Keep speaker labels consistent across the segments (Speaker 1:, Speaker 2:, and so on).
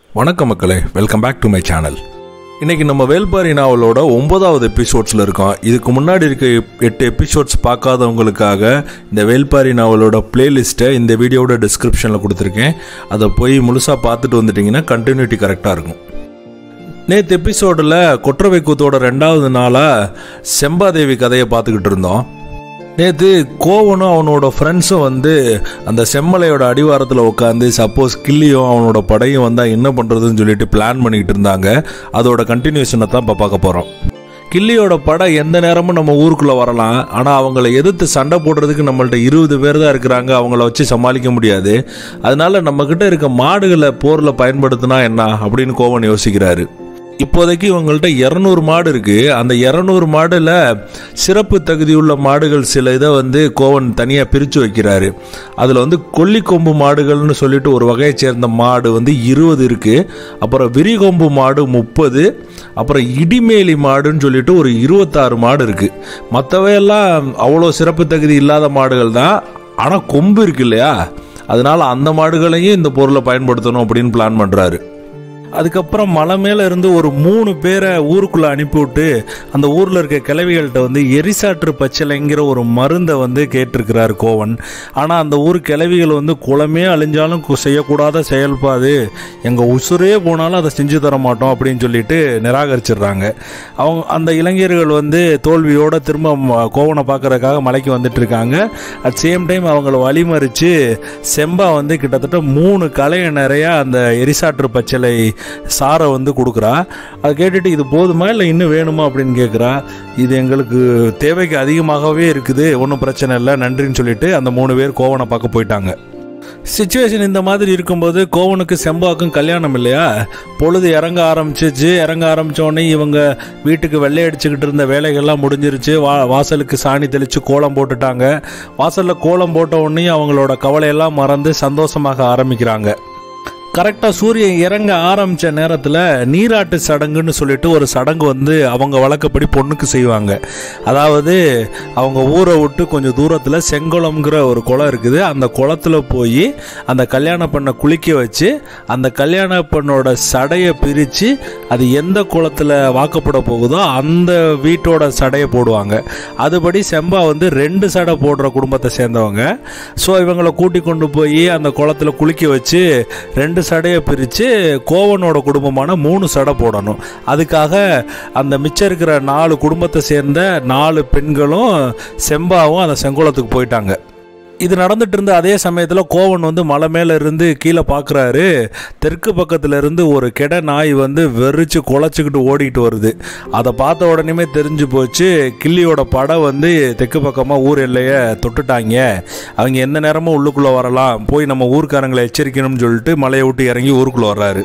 Speaker 1: வணக்கம் மக்களே welcome back to my channel இன்னைக்கு நம்ம வேல்பாரி நாவலோட ஒன்பதாவது எபிசோட்ஸில் இருக்கோம் இதுக்கு முன்னாடி இருக்க எப்- எட்டு எபிசோட்ஸ் பார்க்காதவங்களுக்காக இந்த வேல்பாரி நாவலோட பிளேலிஸ்ட்டை இந்த வீடியோட டிஸ்கிரிப்ஷனில் கொடுத்துருக்கேன் அதை போய் முழுசாக பார்த்துட்டு வந்துட்டிங்கன்னா கண்டினியூட்டி கரெக்டாக இருக்கும் நேற்று எபிசோடில் கொற்றவை கூத்தோட ரெண்டாவது நாளாக செம்பாதேவி கதையை பார்த்துக்கிட்டு இருந்தோம் நேற்று கோவனும் அவனோட ஃப்ரெண்ட்ஸும் வந்து அந்த செம்மலையோட அடிவாரத்தில் உட்காந்து சப்போஸ் கிள்ளியும் அவனோட படையும் வந்தால் என்ன பண்ணுறதுன்னு சொல்லிட்டு பிளான் பண்ணிக்கிட்டு இருந்தாங்க அதோட கண்டினியூஷனை தான் இப்போ பார்க்க போகிறோம் கிள்ளியோட படை எந்த நேரமும் நம்ம ஊருக்குள்ளே வரலாம் ஆனால் அவங்கள எதிர்த்து சண்டை போடுறதுக்கு நம்மள்ட்ட இருபது பேர் தான் இருக்கிறாங்க அவங்கள வச்சு சமாளிக்க முடியாது அதனால நம்மக்கிட்ட இருக்க மாடுகளை போரில் பயன்படுத்தினா என்ன அப்படின்னு கோவன் யோசிக்கிறாரு இப்போதைக்கு இவங்கள்ட்ட இரநூறு மாடு இருக்கு அந்த இரநூறு மாடுல சிறப்பு தகுதியுள்ள மாடுகள் சில இதை வந்து கோவன் தனியாக பிரித்து வைக்கிறாரு அதில் வந்து கொல்லிக்கொம்பு மாடுகள்னு சொல்லிட்டு ஒரு வகையை சேர்ந்த மாடு வந்து இருபது இருக்கு அப்புறம் விரிகொம்பு மாடு முப்பது அப்புறம் இடிமேலி மாடுன்னு சொல்லிட்டு ஒரு இருபத்தாறு மாடு இருக்கு மற்றவையெல்லாம் அவ்வளோ சிறப்பு தகுதி இல்லாத மாடுகள் தான் ஆனால் கொம்பு இருக்கு இல்லையா அதனால அந்த மாடுகளையும் இந்த பொருளை பயன்படுத்தணும் அப்படின்னு பிளான் பண்ணுறாரு அதுக்கப்புறம் மலை மேலே இருந்து ஒரு மூணு பேரை ஊருக்குள்ளே அனுப்பிவிட்டு அந்த ஊரில் இருக்க கிளவிகள்கிட்ட வந்து எரிசாற்று பச்சிலைங்கிற ஒரு மருந்தை வந்து கேட்டிருக்கிறார் கோவன் ஆனால் அந்த ஊர் கிளவிகள் வந்து குளமே அழிஞ்சாலும் கு- செய்யக்கூடாத செயல்பாது எங்கள் உசுரே போனாலும் அதை செஞ்சு தர மாட்டோம் அப்படின்னு சொல்லிட்டு நிராகரிச்சிடுறாங்க அவங்க அந்த இளைஞர்கள் வந்து தோல்வியோட திரும்ப ம- கோவனை பார்க்கறதுக்காக மலைக்கு வந்துட்டு இருக்காங்க அட் சேம் டைம் அவங்கள வழிமறித்து செம்பா வந்து கிட்டத்தட்ட மூணு கலையை நிறைய அந்த எரிசாற்று பச்சிலை சாரை வந்து கொடுக்குறா அதை கேட்டுட்டு இது போதுமா இல்லை இன்னும் வேணுமா அப்படின்னு கேட்குறா இது எங்களுக்கு தேவைக்கு அதிகமாகவே இருக்குது ஒன்றும் பிரச்சனை இல்லை நன்றின்னு சொல்லிட்டு அந்த மூணு பேர் கோவனை பார்க்க போயிட்டாங்க சுச்சுவேஷன் இந்த மாதிரி இருக்கும்போது கோவனுக்கு செம்பாக்கும் கல்யாணம் இல்லையா பொழுது இறங்க ஆரம்பிச்சிச்சு இறங்க ஆரம்பிச்ச உடனே இவங்க வீட்டுக்கு வெள்ளை அடிச்சுக்கிட்டு இருந்த வேலைகள்லாம் முடிஞ்சிருச்சு வா வாசலுக்கு சாணி தெளித்து கோலம் போட்டுட்டாங்க வாசலில் கோலம் போட்ட உடனே அவங்களோட கவலையெல்லாம் மறந்து சந்தோஷமாக ஆரம்பிக்கிறாங்க கரெக்டாக சூரியன் இறங்க ஆரம்பித்த நேரத்தில் நீராட்டு சடங்குன்னு சொல்லிட்டு ஒரு சடங்கு வந்து அவங்க வழக்கப்படி பொண்ணுக்கு செய்வாங்க அதாவது அவங்க ஊரை விட்டு கொஞ்சம் தூரத்தில் செங்குளம்ங்கிற ஒரு குளம் இருக்குது அந்த குளத்துல போய் அந்த கல்யாண பெண்ணை குளிக்க வச்சு அந்த கல்யாண பெண்ணோட சடையை பிரித்து அது எந்த குளத்தில் வாக்கப்பட போகுதோ அந்த வீட்டோட சடையை போடுவாங்க அதுபடி செம்பா வந்து ரெண்டு சடை போடுற குடும்பத்தை சேர்ந்தவங்க ஸோ இவங்களை கூட்டி கொண்டு போய் அந்த குளத்துல குளிக்க வச்சு ரெண்டு சடையை பிரித்து கோவனோட குடும்பமான மூணு சடை போடணும் அதுக்காக அந்த மிச்சம் இருக்கிற நாலு குடும்பத்தை சேர்ந்த நாலு பெண்களும் செம்பாவும் அந்த செங்குளத்துக்கு போயிட்டாங்க இது நடந்துட்டு இருந்த அதே சமயத்தில் கோவன் வந்து மலை மேலே இருந்து கீழே பார்க்குறாரு தெற்கு பக்கத்துல இருந்து ஒரு கெட நாய் வந்து வெறிச்சு குலைச்சிக்கிட்டு ஓடிட்டு வருது அதை பார்த்த உடனேமே தெரிஞ்சு போச்சு கிள்ளியோட படம் வந்து தெற்கு பக்கமாக ஊர் எல்லையை தொட்டுட்டாங்க அவங்க எந்த நேரமும் உள்ளுக்குள்ளே வரலாம் போய் நம்ம ஊர்க்காரங்களை எச்சரிக்கணும்னு சொல்லிட்டு மலையை விட்டு இறங்கி ஊருக்குள்ளே வர்றாரு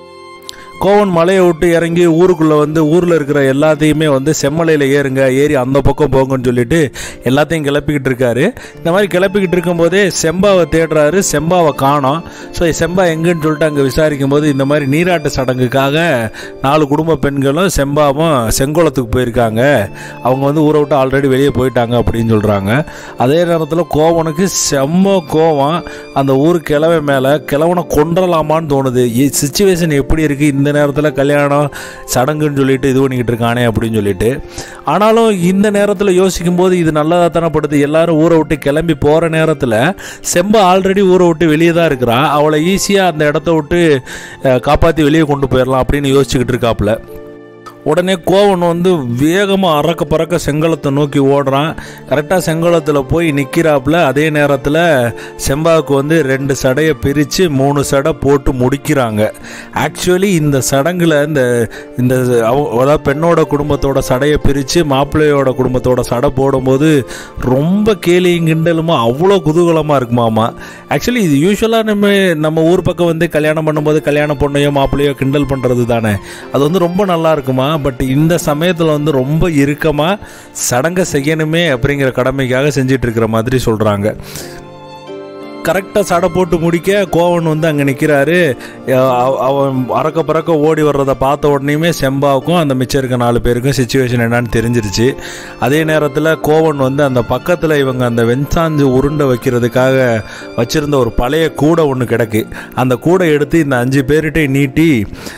Speaker 1: கோவன் மலையை விட்டு இறங்கி ஊருக்குள்ளே வந்து ஊரில் இருக்கிற எல்லாத்தையுமே வந்து செம்மலையில் ஏறுங்க ஏறி அந்த பக்கம் போங்கன்னு சொல்லிட்டு எல்லாத்தையும் கிளப்பிக்கிட்டு இருக்காரு இந்த மாதிரி கிளப்பிக்கிட்டு இருக்கும்போதே செம்பாவை தேடுறாரு செம்பாவை காணோம் ஸோ செம்பா எங்கன்னு சொல்லிட்டு அங்கே விசாரிக்கும் போது இந்த மாதிரி நீராட்டு சடங்குக்காக நாலு குடும்ப பெண்களும் செம்பாவும் செங்கோலத்துக்கு போயிருக்காங்க அவங்க வந்து ஊரை விட்டு ஆல்ரெடி வெளியே போயிட்டாங்க அப்படின்னு சொல்கிறாங்க அதே நேரத்தில் கோவனுக்கு செம்ம கோவம் அந்த ஊர் கிழவை மேலே கிழவனை கொன்றலாமான்னு தோணுது சுச்சுவேஷன் எப்படி இருக்குது இந்த நேரத்தில் கல்யாணம் சடங்குன்னு சொல்லிட்டு இது பண்ணிக்கிட்டு இருக்கானே அப்படின்னு சொல்லிட்டு ஆனாலும் இந்த நேரத்தில் யோசிக்கும் போது இது நல்லதாக தானே படுது எல்லாரும் ஊரை விட்டு கிளம்பி போகிற நேரத்தில் செம்ப ஆல்ரெடி ஊரை விட்டு வெளியே தான் இருக்கிறா அவளை ஈஸியாக அந்த இடத்த விட்டு காப்பாற்றி வெளியே கொண்டு போயிடலாம் அப்படின்னு யோசிச்சுக்கிட்டு இருக்காப்புல உடனே கோவன் வந்து வேகமாக அறக்க பறக்க செங்கலத்தை நோக்கி ஓடுறான் கரெக்டாக செங்கலத்தில் போய் நிற்கிறாப்புல அதே நேரத்தில் செம்பாவுக்கு வந்து ரெண்டு சடையை பிரித்து மூணு சடை போட்டு முடிக்கிறாங்க ஆக்சுவலி இந்த சடங்கில் இந்த இந்த அவ- அதாவது பெண்ணோட குடும்பத்தோட சடையை பிரித்து மாப்பிள்ளையோட குடும்பத்தோட சடை போடும்போது ரொம்ப கேலியும் கிண்டலுமா அவ்வளோ குதூகலமாக இருக்குமாமா ஆக்சுவலி இது யூஸ்வலாக நம்ம நம்ம ஊர் பக்கம் வந்து கல்யாணம் பண்ணும்போது கல்யாண பொண்ணையோ மாப்பிள்ளையோ கிண்டல் பண்ணுறது தானே அது வந்து ரொம்ப நல்லா இருக்குமா பட் இந்த சமயத்தில் வந்து ரொம்ப இறுக்கமாக சடங்கை செய்யணுமே அப்படிங்கிற கடமைக்காக செஞ்சிட்டு இருக்கிற மாதிரி சொல்கிறாங்க கரெக்டாக சடை போட்டு முடிக்க கோவன் வந்து அங்கே நிற்கிறாரு அவன் அறக்க பறக்க ஓடி வர்றதை பார்த்த உடனேயுமே செம்பாவுக்கும் அந்த மிச்சம் இருக்க நாலு பேருக்கும் சுச்சுவேஷன் என்னன்னு தெரிஞ்சிருச்சு அதே நேரத்தில் கோவன் வந்து அந்த பக்கத்தில் இவங்க அந்த வெண்சாஞ்சு உருண்டை வைக்கிறதுக்காக வச்சிருந்த ஒரு பழைய கூடை ஒன்று கிடக்கு அந்த கூடை எடுத்து இந்த அஞ்சு பேர்கிட்ட நீட்டி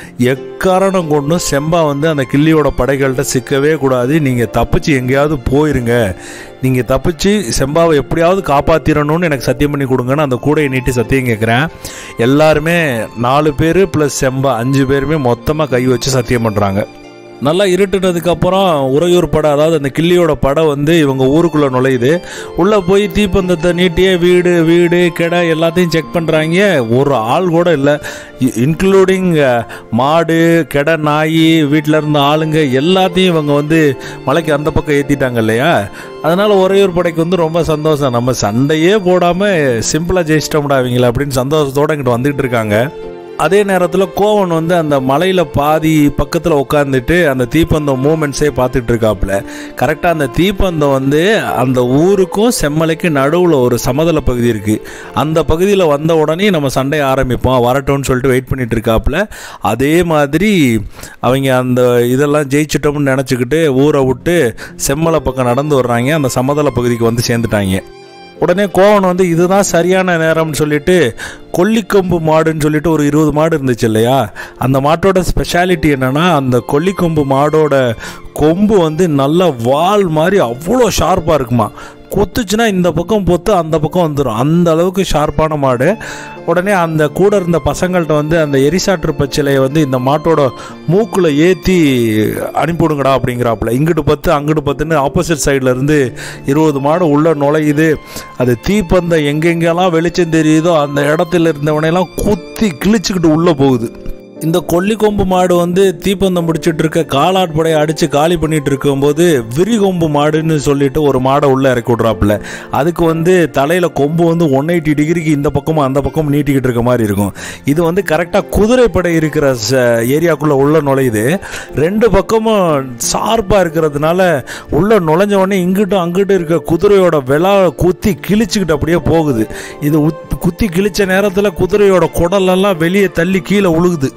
Speaker 1: எக்காரணம் கொண்டும் செம்பா வந்து அந்த கிள்ளியோட படைகள்கிட்ட சிக்கவே கூடாது நீங்கள் தப்பிச்சு எங்கேயாவது போயிருங்க நீங்கள் தப்பிச்சு செம்பாவை எப்படியாவது காப்பாற்றிடணும்னு எனக்கு சத்தியம் பண்ணி கொடுங்கன்னு அந்த கூடையை நீட்டி சத்தியம் கேட்குறேன் எல்லாருமே நாலு பேர் ப்ளஸ் செம்பா அஞ்சு பேருமே மொத்தமாக கை வச்சு சத்தியம் பண்ணுறாங்க நல்லா இருட்டுனதுக்கு அப்புறம் உறையூர் படை அதாவது அந்த கிள்ளியோட படை வந்து இவங்க ஊருக்குள்ளே நுழையுது உள்ளே போய் தீப்பந்தத்தை நீட்டியே வீடு வீடு கெடை எல்லாத்தையும் செக் பண்ணுறாங்க ஒரு ஆள் கூட இல்லை இன்க்ளூடிங் மாடு கெடை நாய் வீட்டில் இருந்த ஆளுங்க எல்லாத்தையும் இவங்க வந்து மலைக்கு அந்த பக்கம் ஏற்றிட்டாங்க இல்லையா அதனால் உறையூர் படைக்கு வந்து ரொம்ப சந்தோஷம் நம்ம சண்டையே போடாமல் சிம்பிளாக ஜெயிச்சிட்டோம்டா அவங்கள அப்படின்னு சந்தோஷத்தோடு இங்கிட்டு வந்துகிட்டு இருக்காங்க அதே நேரத்தில் கோவன் வந்து அந்த மலையில் பாதி பக்கத்தில் உட்காந்துட்டு அந்த தீப்பந்தம் மூமெண்ட்ஸே பார்த்துட்டு இருக்காப்புல கரெக்டாக அந்த தீப்பந்தம் வந்து அந்த ஊருக்கும் செம்மலைக்கும் நடுவில் ஒரு சமதள பகுதி இருக்குது அந்த பகுதியில் வந்த உடனே நம்ம சண்டையை ஆரம்பிப்போம் வரட்டும்னு சொல்லிட்டு வெயிட் பண்ணிட்டு இருக்காப்புல அதே மாதிரி அவங்க அந்த இதெல்லாம் ஜெயிச்சிட்டோம்னு நினச்சிக்கிட்டு ஊரை விட்டு செம்மலை பக்கம் நடந்து வர்றாங்க அந்த சமதள பகுதிக்கு வந்து சேர்ந்துட்டாங்க உடனே கோவன் வந்து இதுதான் சரியான நேரம்னு சொல்லிட்டு கொல்லிக்கொம்பு மாடுன்னு சொல்லிட்டு ஒரு இருபது மாடு இருந்துச்சு இல்லையா அந்த மாட்டோட ஸ்பெஷாலிட்டி என்னன்னா அந்த கொல்லிக்கொம்பு மாடோட கொம்பு வந்து நல்ல வால் மாதிரி அவ்வளோ ஷார்ப்பாக இருக்குமா கொத்துச்சுன்னா இந்த பக்கம் பொத்து அந்த பக்கம் வந்துடும் அந்த அளவுக்கு ஷார்ப்பான மாடு உடனே அந்த கூட இருந்த பசங்கள்கிட்ட வந்து அந்த எரிசாற்று பச்சிலையை வந்து இந்த மாட்டோட மூக்கில் ஏற்றி அனுப்பிவிடுங்கடா அப்படிங்கிறாப்புல இங்கிட்டு பத்து அங்கிட்டு பத்துன்னு ஆப்போசிட் சைடில் இருந்து இருபது மாடு உள்ளே நுழையுது அது தீப்பந்தம் எங்கெங்கெல்லாம் வெளிச்சம் தெரியுதோ அந்த இடத்துல இருந்தவனையெல்லாம் குத்தி கிழிச்சுக்கிட்டு உள்ளே போகுது இந்த கொல்லிக்கொம்பு மாடு வந்து தீப்பந்தம் முடிச்சிட்டு இருக்க காலாட்படையை அடித்து காலி பண்ணிட்டு இருக்கும்போது விரிகொம்பு மாடுன்னு சொல்லிட்டு ஒரு மாடை உள்ளே இறக்கி விட்றாப்புல அதுக்கு வந்து தலையில் கொம்பு வந்து ஒன் எயிட்டி டிகிரிக்கு இந்த பக்கமும் அந்த பக்கமும் நீட்டிக்கிட்டு இருக்க மாதிரி இருக்கும் இது வந்து கரெக்டாக குதிரைப்படை இருக்கிற ஏரியாக்குள்ளே உள்ள நுழையுது ரெண்டு பக்கமும் ஷார்ப்பாக இருக்கிறதுனால உள்ள நுழைஞ்ச உடனே இங்கிட்டும் அங்கிட்டும் இருக்க குதிரையோட விழா குத்தி கிழிச்சுக்கிட்டு அப்படியே போகுது இது உத்- குத்தி கிழிச்ச நேரத்தில் குதிரையோட குடலெல்லாம் வெளியே தள்ளி கீழே உழுகுது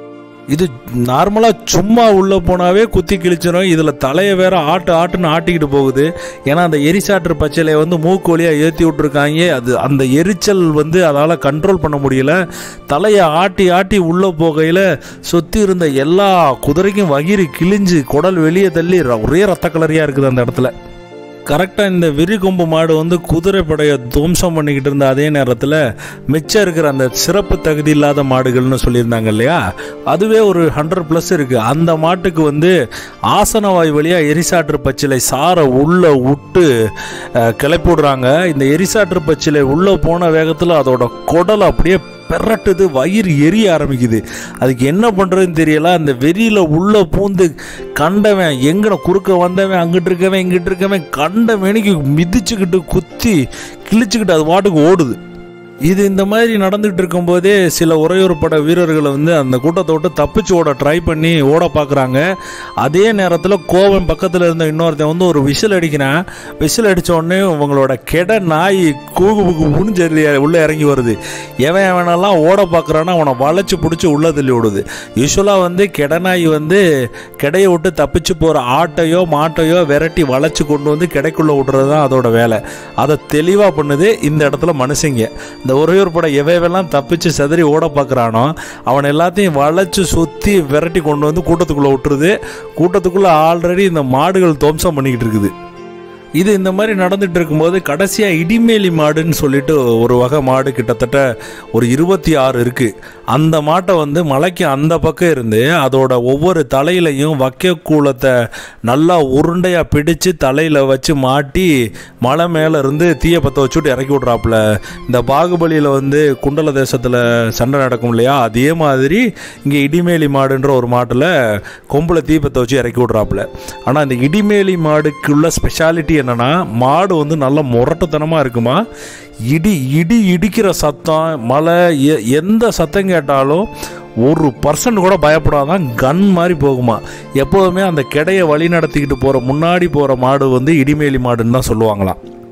Speaker 1: இது நார்மலாக சும்மா உள்ளே போனாவே குத்தி கிழிச்சிடும் இதில் தலையை வேற ஆட்டு ஆட்டுன்னு ஆட்டிக்கிட்டு போகுது ஏன்னா அந்த எரிசாற்று பச்சிலையை வந்து மூக்கு வழியாக ஏற்றி விட்ருக்காங்க அது அந்த எரிச்சல் வந்து அதால் கண்ட்ரோல் பண்ண முடியல தலையை ஆட்டி ஆட்டி உள்ளே போகையில் சுற்றி இருந்த எல்லா குதிரைக்கும் வகிரி கிழிஞ்சு குடல் வெளியே தள்ளி ர- ஒரே ரத்த கலரியாக இருக்குது அந்த இடத்துல கரெக்டாக இந்த விரிகொம்பு மாடு வந்து குதிரை படையை துவம்சம் பண்ணிக்கிட்டு இருந்த அதே நேரத்தில் மிச்சம் இருக்கிற அந்த சிறப்பு தகுதி இல்லாத மாடுகள்னு சொல்லியிருந்தாங்க இல்லையா அதுவே ஒரு ஹண்ட்ரட் ப்ளஸ் இருக்குது அந்த மாட்டுக்கு வந்து ஆசனவாய் வழியாக எரிசாற்று பச்சிலை சாரை உள்ளே விட்டு அஹ், கிளப்பி விடுறாங்க இந்த எரிசாற்று பச்சிலை உள்ளே போன வேகத்தில் அதோட குடல் அப்படியே பெரட்டுது வயிறு எரிய ஆரம்பிக்குது அதுக்கு என்ன பண்ணுறதுன்னு தெரியல அந்த வெறியில் உள்ளே பூந்து கண்டவன் எங்கன குறுக்க வந்தவன் அங்கிட்டு இருக்கவன் இங்கிட்டு இருக்கவன் கண்ட மேனிக்கு மிதிச்சுக்கிட்டு குத்தி கிழிச்சுக்கிட்டு அது பாட்டுக்கு ஓடுது இது இந்த மாதிரி நடந்துகிட்டு இருக்கும்போதே சில உறையூர் பட வீரர்களை வந்து அந்த கூட்டத்தை விட்டு தப்பிச்சு ஓட ட்ரை பண்ணி ஓட பார்க்குறாங்க அதே நேரத்தில் கோவன் பக்கத்தில் இருந்த இன்னொருத்தன் வந்து ஒரு விசில் அடிக்கிறான் விசில் அடித்த உடனே உங்களோட கெட நாய் கூகு புகுன்னு உள்ளே இறங்கி வருது எவன் எவனெல்லாம் ஓட பார்க்குறானோ அவனை வளைச்சு பிடிச்சி உள்ளே தள்ளி விடுது யூஸ்வலாக வந்து கெட நாய் வந்து கிடையை விட்டு தப்பிச்சு போகிற ஆட்டையோ மாட்டையோ விரட்டி வளைச்சு கொண்டு வந்து கிடைக்குள்ளே விடுறது தான் அதோட வேலை அதை தெளிவாக பண்ணுது இந்த இடத்துல மனுஷங்க இந்த ஒரையூர் படம் எவையெல்லாம் தப்பிச்சு செதறி ஓட பார்க்குறானோ அவன் எல்லாத்தையும் வளைச்சு சுற்றி விரட்டி கொண்டு வந்து கூட்டத்துக்குள்ளே விட்டுருது கூட்டத்துக்குள்ளே ஆல்ரெடி இந்த மாடுகள் துவம்சம் பண்ணிக்கிட்டு இருக்குது இது இந்த மாதிரி நடந்துட்டு இருக்கும்போது கடைசியாக இடிமேலி மாடுன்னு சொல்லிட்டு ஒரு வகை மாடு கிட்டத்தட்ட ஒரு இருபத்தி ஆறு இருக்குது அந்த மாட்டை வந்து மலைக்கு அந்த பக்கம் இருந்து அதோட ஒவ்வொரு தலையிலையும் வக்கக்கூலத்தை நல்லா உருண்டையாக பிடிச்சு தலையில் வச்சு மாட்டி மலை மேலே இருந்து தீயை பற்ற வச்சுட்டு இறக்கி விட்றாப்புல இந்த பாகுபலியில் வந்து குண்டல தேசத்தில் சண்டை நடக்கும் இல்லையா அதே மாதிரி இங்கே இடிமேலி மாடுன்ற ஒரு மாட்டில் கொம்பில் தீ பற்ற வச்சு இறக்கி விட்றாப்புல ஆனால் இந்த இடிமேலி மாடுக்குள்ள ஸ்பெஷாலிட்டி என்னன்னா மாடு வந்து நல்ல முரட்டுத்தனமாக இருக்குமா இடி இடி இடிக்கிற சத்தம் மழை எ- எந்த சத்தம் கேட்டாலும் ஒரு பர்சன்ட் கூட பயப்படாதான் கன் மாதிரி போகுமா எப்போதுமே அந்த கிடையை வழி நடத்திக்கிட்டு போகிற முன்னாடி போகிற மாடு வந்து இடிமேலி மாடுன்னு தான் சொல்லுவாங்களாம்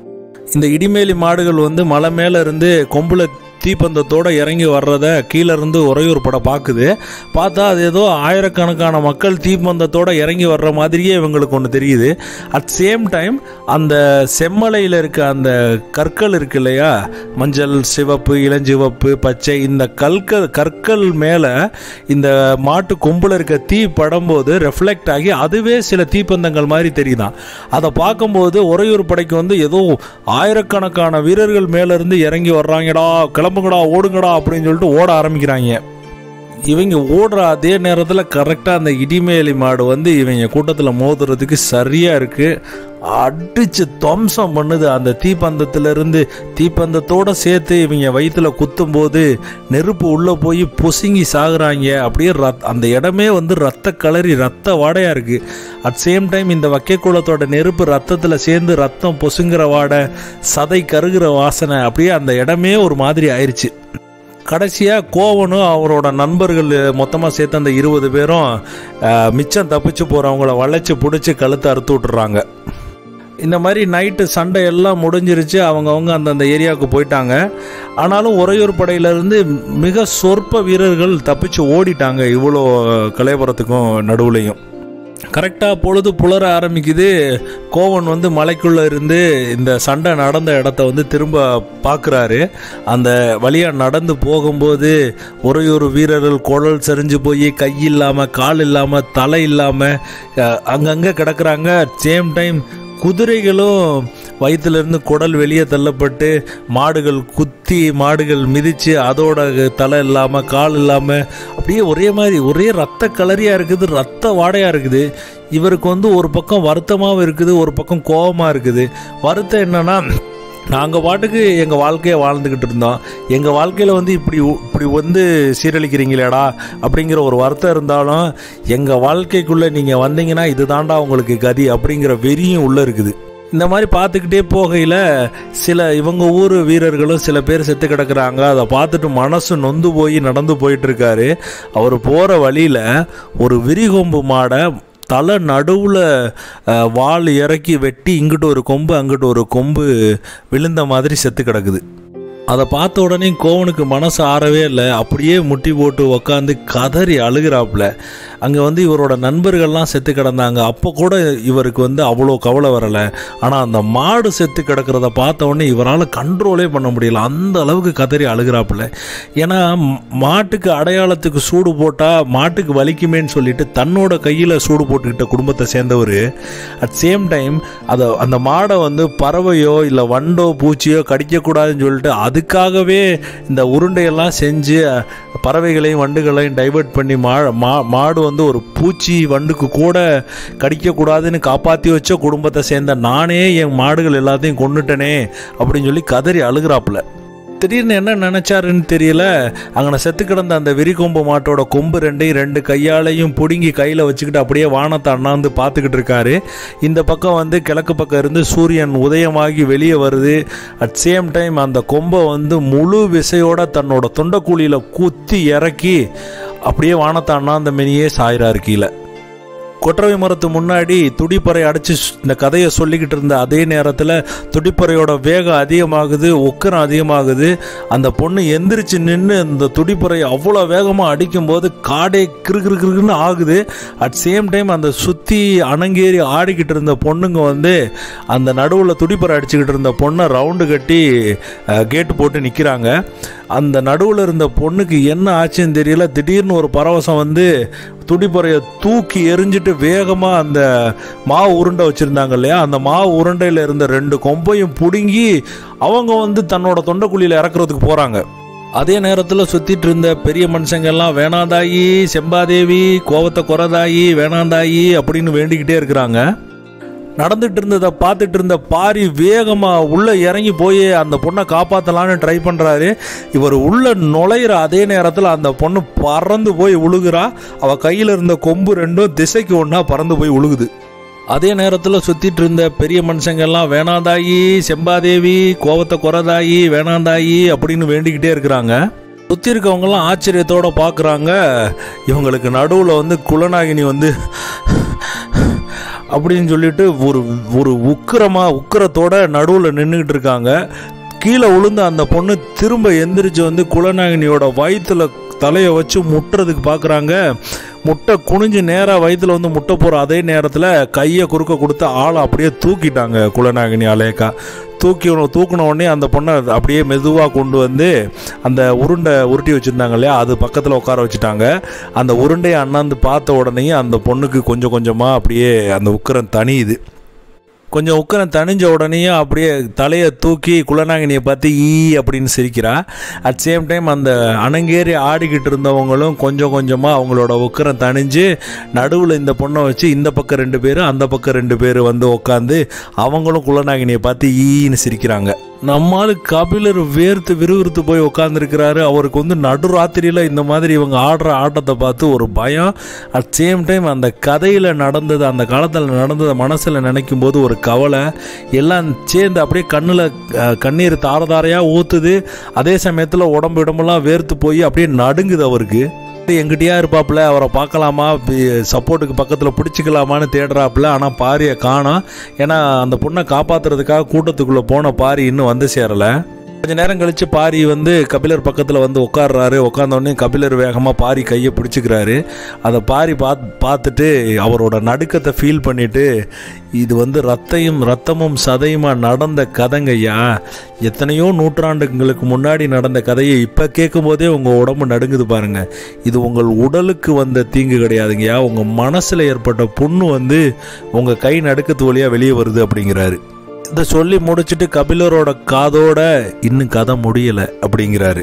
Speaker 1: இந்த இடிமேலி மாடுகள் வந்து மலை மேலே இருந்து கொம்புல தீப்பந்தத்தோட இறங்கி வர்றத கீழே இருந்து உறையூர் படம் பார்க்குது பார்த்தா அது ஏதோ ஆயிரக்கணக்கான மக்கள் தீப்பந்தத்தோட இறங்கி வர்ற மாதிரியே இவங்களுக்கு ஒன்று தெரியுது அட் சேம் டைம் அந்த செம்மலையில் இருக்க அந்த கற்கள் இருக்கு இல்லையா மஞ்சள் சிவப்பு இளஞ்சிவப்பு பச்சை இந்த கற்கள் கற்கள் மேலே இந்த மாட்டு கொம்பில் இருக்க தீ படும்போது ரெஃப்ளெக்ட் ஆகி அதுவே சில தீப்பந்தங்கள் மாதிரி தெரியுதான் அதை பார்க்கும்போது உறையூர் படைக்கு வந்து ஏதோ ஆயிரக்கணக்கான வீரர்கள் மேலேருந்து இறங்கி வர்றாங்கடா கிளம்புங்கடா ஓடுங்கடா அப்படின்னு சொல்லிட்டு ஓட ஆரம்பிக்கிறாங்க இவங்க ஓடுற அதே நேரத்தில் கரெக்டாக அந்த இடிமேலி மாடு வந்து இவங்க கூட்டத்தில் மோதுறதுக்கு சரியாக இருக்குது அடிச்சு துவம்சம் பண்ணுது அந்த தீப்பந்தத்திலிருந்து தீப்பந்தத்தோட சேர்த்து இவங்க வயிற்றுல குத்தும் போது நெருப்பு உள்ளே போய் பொசுங்கி சாகுறாங்க அப்படியே ரத் அந்த இடமே வந்து ரத்த கலரி ரத்த வாடையாக இருக்குது அட் சேம் டைம் இந்த வக்கைக்குளத்தோட நெருப்பு ரத்தத்தில் சேர்ந்து ரத்தம் பொசுங்கிற வாடை சதை கருகிற வாசனை அப்படியே அந்த இடமே ஒரு மாதிரி ஆயிடுச்சு கடைசியாக கோவனும் அவரோட நண்பர்கள் மொத்தமாக சேர்த்து அந்த இருபது பேரும் அஹ், மிச்சம் தப்பிச்சு போகிறவங்கள வளைச்சி பிடிச்சி கழுத்தை அறுத்து விட்டுறாங்க இந்த மாதிரி நைட்டு சண்டை எல்லாம் முடிஞ்சிருச்சு அவங்கவுங்க அந்தந்த ஏரியாவுக்கு போயிட்டாங்க ஆனாலும் உறையூர் படையிலேருந்து மிக சொற்ப வீரர்கள் தப்பிச்சு ஓடிட்டாங்க இவ்வளோ கலைபுரத்துக்கும் நடுவுலையும் கரெக்டாக பொழுது புலர ஆரம்பிக்குது கோவன் வந்து மலைக்குள்ளே இருந்து இந்த சண்டை நடந்த இடத்த வந்து திரும்ப பார்க்குறாரு அந்த வழியாக நடந்து போகும்போது ஒரையொரு வீரர்கள் குழல் சரிஞ்சு போய் கை இல்லாமல் கால் இல்லாமல் தலை இல்லாமல் அங்கங்கே கிடக்குறாங்க சேம் டைம் குதிரைகளும் வயிற்றுலேருந்து குடல் வெளியே தள்ளப்பட்டு மாடுகள் குத்தி மாடுகள் மிதித்து அதோட தலை இல்லாமல் கால் இல்லாமல் அப்படியே ஒரே மாதிரி ஒரே ரத்த கலரியாக இருக்குது ரத்த வாடையாக இருக்குது இவருக்கு வந்து ஒரு பக்கம் வருத்தமாகவும் இருக்குது ஒரு பக்கம் கோபமாக இருக்குது வருத்தம் என்னன்னா நாங்கள் பாட்டுக்கு எங்கள் வாழ்க்கையை வாழ்ந்துக்கிட்டு இருந்தோம் எங்கள் வாழ்க்கையில் வந்து இப்படி உ- இப்படி வந்து சீரழிக்கிறீங்களேடா அப்படிங்கிற ஒரு வருத்தம் இருந்தாலும் எங்கள் வாழ்க்கைக்குள்ளே நீங்கள் வந்தீங்கன்னா இதுதான்டா உங்களுக்கு கதி அப்படிங்கிற வெறியும் உள்ளே இருக்குது இந்த மாதிரி பார்த்துக்கிட்டே போகையில் சில இவங்க ஊர் வீரர்களும் சில பேர் செத்து கிடக்குறாங்க அதை பார்த்துட்டு மனசு நொந்து போய் நடந்து போயிட்டு இருக்காரு அவர் போகிற வழியில் ஒரு விரிகொம்பு மாடை தலை நடுவில் வால் இறக்கி வெட்டி இங்கிட்டு ஒரு கொம்பு அங்கிட்டு ஒரு கொம்பு விழுந்த மாதிரி செத்து கிடக்குது அதை பார்த்த உடனே கோவனுக்கு மனசு ஆறவே இல்லை அப்படியே முட்டி போட்டு உக்காந்து கதறி அழுகிறாப்புல அங்கே வந்து இவரோட நண்பர்கள்லாம் செத்து கிடந்தாங்க அப்போ கூட இவருக்கு வந்து அவ்வளோ கவலை வரலை ஆனால் அந்த மாடு செத்து கிடக்கிறத பார்த்த உடனே இவரால் கண்ட்ரோலே பண்ண முடியல அந்த அளவுக்கு கதறி அழுகிறாப்புல ஏன்னா ம்- மாட்டுக்கு அடையாளத்துக்கு சூடு போட்டால் மாட்டுக்கு வலிக்குமேன்னு சொல்லிட்டு தன்னோட கையில் சூடு போட்டுக்கிட்ட குடும்பத்தை சேர்ந்தவர் அட் சேம் டைம் அதை அந்த மாடை வந்து பறவையோ இல்லை வண்டோ பூச்சியோ கடிக்கக்கூடாதுன்னு சொல்லிட்டு அதுக்காகவே இந்த உருண்டையெல்லாம் செஞ்சு அஹ், பறவைகளையும் வண்டுகளையும் டைவர்ட் பண்ணி மா மா- மாடு வந்து ஒரு பூச்சி வண்டுக்கு கூட கடிக்கக்கூடாதுன்னு காப்பாற்றி வச்ச குடும்பத்தை சேர்ந்த நானே என் மாடுகள் எல்லாத்தையும் கொண்டுட்டனே அப்படின்னு சொல்லி கதறி அழுகிறாப்புல திடீர்னு என்ன நினைச்சாருன்னு தெரியல அங்கே செத்து கிடந்த அந்த விரிகொம்பு மாட்டோட கொம்பு ரெண்டையும் ரெண்டு கையாலையும் பிடுங்கி கையில் வச்சுக்கிட்டு அப்படியே வானத்தை அண்ணாந்து பார்த்துக்கிட்டு இருக்காரு இந்த பக்கம் வந்து கிழக்கு பக்கம் இருந்து சூரியன் உதயமாகி வெளியே வருது அட் சேம் டைம் அந்த கொம்பை வந்து முழு விசையோட தன்னோட தொண்டைக்கூலியில் குத்தி இறக்கி அப்படியே வானத்தை அண்ணாந்த மெனியே சாயிறாரு கீழே கொற்றவை மரத்து முன்னாடி துடிப்பறை அடைச்சு ஸ்- இந்த கதையை சொல்லிக்கிட்டு இருந்த அதே நேரத்தில் துடிப்பறையோட வேகம் அதிகமாகுது உக்கரம் அதிகமாகுது அந்த பொண்ணு எந்திரிச்சு நின்று இந்த துடிப்பறை அவ்வளோ வேகமாக அடிக்கும்போது காடே கிறு கிறு கிறுன்னு ஆகுது அட் சேம் டைம் அந்த சுற்றி அணங்கேறி ஆடிக்கிட்டு இருந்த பொண்ணுங்க வந்து அந்த நடுவில் துடிப்பறை அடிச்சுக்கிட்டு இருந்த பொண்ணை ரவுண்டு கட்டி கேட்டு போட்டு நிற்கிறாங்க அந்த நடுவில் இருந்த பொண்ணுக்கு என்ன ஆச்சுன்னு தெரியல திடீர்னு ஒரு பரவசம் வந்து துடிப்பறையை தூக்கி எரிஞ்சிட்டு வேகமாக அந்த மாவு உருண்டை வச்சுருந்தாங்க இல்லையா அந்த மாவு உருண்டையில் இருந்த ரெண்டு கொம்பையும் பிடுங்கி அவங்க வந்து தன்னோட தொண்டைக்குழியில் இறக்குறதுக்கு போகிறாங்க அதே நேரத்தில் சுற்றிட்டு இருந்த பெரிய மனுஷங்கெல்லாம் வேணாந்தாயி செம்பாதேவி கோவத்தை குறதாயி வேணாந்தாயி அப்படின்னு வேண்டிக்கிட்டே இருக்கிறாங்க நடந்துட்டு இருந்ததை பார்த்துட்டு இருந்த பாரி வேகமாக உள்ளே இறங்கி போய் அந்த பொண்ணை காப்பாற்றலான்னு ட்ரை பண்ணுறாரு இவர் உள்ள நுழையிற அதே நேரத்தில் அந்த பொண்ணு பறந்து போய் உழுகுறா அவள் கையில் இருந்த கொம்பு ரெண்டும் திசைக்கு ஒன்றா பறந்து போய் உழுகுது அதே நேரத்தில் சுற்றிட்டு இருந்த பெரிய மனுஷங்கெல்லாம் வேணாந்தாயி செம்பாதேவி கோவத்தை குறதாயி வேணாந்தாயி அப்படின்னு வேண்டிக்கிட்டே இருக்கிறாங்க சுற்றி இருக்கவங்கெல்லாம் ஆச்சரியத்தோட பார்க்குறாங்க இவங்களுக்கு நடுவில் வந்து குலநாகினி வந்து அப்படின்னு சொல்லிட்டு ஒரு ஒரு உக்கிரமா உக்கிரத்தோட நடுவில் நின்றுக்கிட்டு இருக்காங்க கீழே விழுந்த அந்த பொண்ணு திரும்ப எந்திரிச்சு வந்து குலநாயகினியோட வயிற்றுல தலையை வச்சு முட்டுறதுக்கு பார்க்குறாங்க முட்டை குனிஞ்சு நேராக வயிற்றுல வந்து முட்டை போகிற அதே நேரத்தில் கையை குறுக்க கொடுத்து ஆளை அப்படியே தூக்கிட்டாங்க குலநாயகினி அலேக்கா தூக்கி தூக்கின உடனே அந்த பொண்ணை அப்படியே மெதுவாக கொண்டு வந்து அந்த உருண்டை உருட்டி வச்சுருந்தாங்க இல்லையா அது பக்கத்தில் உட்கார வச்சுட்டாங்க அந்த உருண்டையை அண்ணாந்து பார்த்த உடனேயே அந்த பொண்ணுக்கு கொஞ்சம் கொஞ்சமாக அப்படியே அந்த உக்கிரம் தனியுது கொஞ்சம் உக்கரம் தணிஞ்ச உடனேயும் அப்படியே தலையை தூக்கி குலநாயகினியை பார்த்து ஈ அப்படின்னு சிரிக்கிறா அட் சேம் டைம் அந்த அணங்கேறி ஆடிக்கிட்டு இருந்தவங்களும் கொஞ்சம் கொஞ்சமாக அவங்களோட உக்கரம் தணிஞ்சு நடுவில் இந்த பொண்ணை வச்சு இந்த பக்கம் ரெண்டு பேர் அந்த பக்கம் ரெண்டு பேர் வந்து உட்காந்து அவங்களும் குலநாயகினியை பார்த்து ஈன்னு சிரிக்கிறாங்க நம்மால் கபிலர் வேர்த்து விறுவிறுத்து போய் உட்காந்துருக்கிறாரு அவருக்கு வந்து நடுராத்திரியில் இந்த மாதிரி இவங்க ஆடுற ஆட்டத்தை பார்த்து ஒரு பயம் அட் சேம் டைம் அந்த கதையில் நடந்தது அந்த காலத்தில் நடந்ததை மனசில் நினைக்கும் போது ஒரு கவலை எல்லாம் சேர்ந்து அப்படியே கண்ணில் கண்ணீர் தார தாரையாக ஊற்றுது அதே சமயத்தில் உடம்பு இடமெல்லாம் வேர்த்து போய் அப்படியே நடுங்குது அவருக்கு எங்கிட்டயா இருப்பாப்புல அவரை பார்க்கலாமா சப்போர்ட்டுக்கு பக்கத்தில் பிடிச்சிக்கலாமான்னு தேடுறாப்புல ஆனால் பாரியை காணோம் ஏன்னா அந்த பொண்ணை காப்பாற்றுறதுக்காக கூட்டத்துக்குள்ளே போன பாரி இன்னும் வந்து சேரலை கொஞ்ச நேரம் கழிச்சு பாரி வந்து கபிலர் பக்கத்தில் வந்து உட்காடுறாரு உட்காந்தோடனே கபிலர் வேகமாக பாரி கையை பிடிச்சிக்கிறாரு அதை பாரி பார்த்து பார்த்துட்டு அவரோட நடுக்கத்தை ஃபீல் பண்ணிட்டு இது வந்து ரத்தையும் ரத்தமும் சதையுமா நடந்த கதைங்கய்யா எத்தனையோ நூற்றாண்டுங்களுக்கு முன்னாடி நடந்த கதையை இப்போ கேட்கும் போதே உங்கள் உடம்பு நடுங்குது பாருங்க இது உங்கள் உடலுக்கு வந்த தீங்கு கிடையாதுங்கய்யா உங்கள் மனசில் ஏற்பட்ட புண்ணு வந்து உங்கள் கை நடுக்கத்து வழியாக வெளியே வருது அப்படிங்கிறாரு இதை சொல்லி முடிச்சுட்டு கபிலரோட காதோட இன்னும் கதை முடியலை அப்படிங்கிறாரு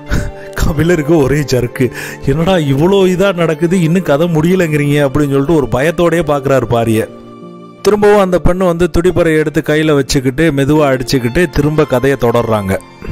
Speaker 1: கபிலருக்கு ஒரே ஜர்க்கு என்னடா இவ்வளோ இதாக நடக்குது இன்னும் கதை முடியலைங்கிறீங்க அப்படின்னு சொல்லிட்டு ஒரு பயத்தோடயே பார்க்குறாரு பாரிய திரும்பவும் அந்த பெண்ணு வந்து துடிப்பறை எடுத்து கையில் வச்சுக்கிட்டு மெதுவாக அடிச்சுக்கிட்டு திரும்ப கதையை தொடர்றாங்க